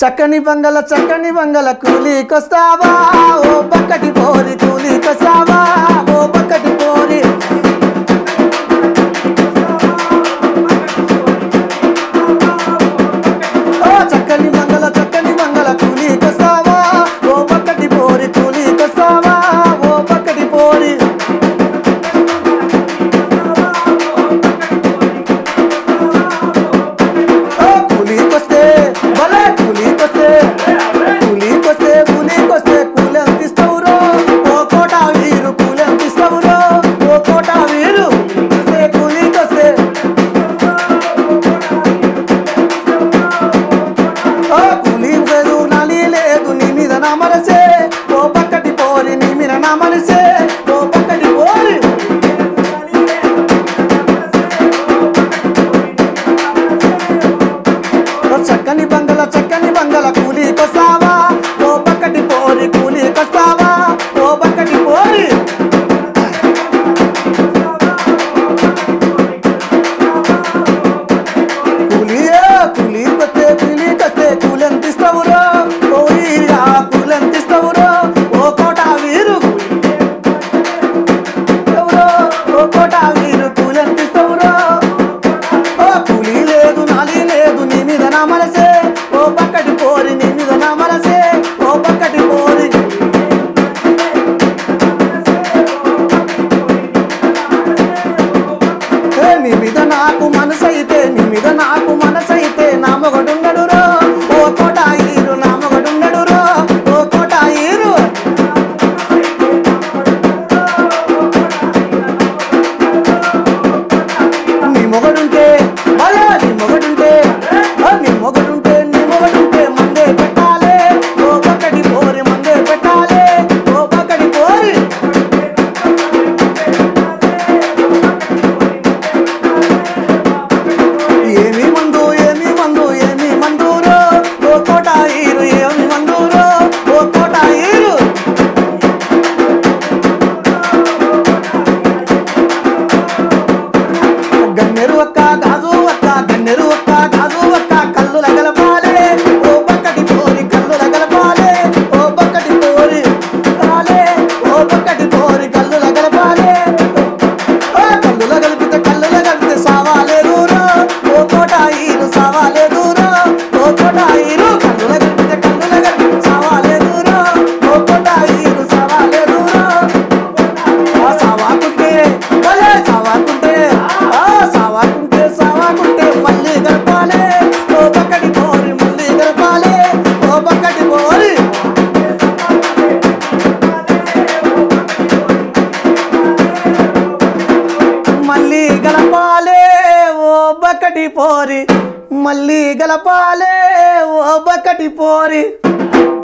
చక్కని బంగళ చక్కని బంగళ కూలీకొస్తావా ఓ పక్కటి పోరి కూలీకొస్తావా ఓ పక్కటి పోరి ఓ చక్కని మంగళ చక్కని మంగళ కూలీకొస్తావా ఓ పక్కటి పోరి కూలీకొస్తావా ఓ పక్కటి పోరి ఓ కూలీకొస్తే భలే కూలీకొస్తే కూలీకొస్తే కూలీకొస్తే కూలెంతిస్తావురో ఓ కోట వీరు కూలెంతిస్తావురో ఓ కోట వీరు వస్తే కూలీకొస్తే ఓ కూలీ లేదు నాలి లేదు నీ మీద నా మనసే ఓ పక్కటి పోరి నీ మీద నా మనసే ఓ పక్కటి పోరి ఓ చక్కని బంగళ చక్కని బంగళ కూలీకొస్తావా ఓ పక్కటి పోరి కూలీకొస్తావా ఓ పక్కటి పోరి కూలీ కూలీకొస్తే కూలీకొస్తే కూలెంతిస్తావురో ఓ ఈరా కూలెంతిస్తావురో ఓ కోట వీరు ఎవరో ఓ కోట వీరు కూలెంతిస్తావురో ఓ కూలీ లేదు నాలి లేదు నీ మీద నా మనసే ఓ పక్కటి పోరి నీ మీద నా మనసే ఓ పక్కటి పోరి ఏ నీ మీద నాకు మనసైతే నీ మీద నాకు మనసైతే నా మొగడున్నడు రో ఓ కోట ఈరు నా మొగడున్నడు రో ఓ కోట ఈరు నీ మొగడుంటే భలే నీ మొగడుంటే ఆ, నీ మొగడుంటే నీ మొగడుంటే మందే పెట్టాలే ఓ పక్కటి పోరి మందే పెట్టాలే ఓ పక్కటి పోరి ఏమి మందు ఏమి మందు ఏమి మందూరో ఓ కోట ఈరు ఏమి మందూరో ఓ కోట ఈరు గన్నెరు ఒక్క గాజు ఒక్క గన్నెరు ఒక్క గాజు ఒక్క కళ్ళు లగలపాలే ఓ పక్కటి పోరి కళ్ళు లగలపాలే ఓ పక్కటి పోరి పాలే ఓ పక్కటి పోరి కళ్ళు లగలపాలే ఓ కళ్ళు లగలిపితే కళ్ళు లగలిపితే సావాలే దూరో ఓ కోట ఈరు సావాలే దూరో ఓ కోట ఈరు కళ్ళు లగలిపితే కళ్ళు లగలిపితే సావాలే దూరో ఓ కోట ఈరు సావాలే దూరో ఆ సావాకుంటే భలే సావాకుంటే ఆ సావాకుంటే సావాకుంటే మళ్ళీ గడపాలే ఓ పక్కటి పోరి మళ్ళీ గడపాలే ఓ పక్కటి పోరి మళ్ళీ గలపాలే ఓ బక్కటి పోరి మళ్ళీ గలపాలే ఓ బక్కటి పోరి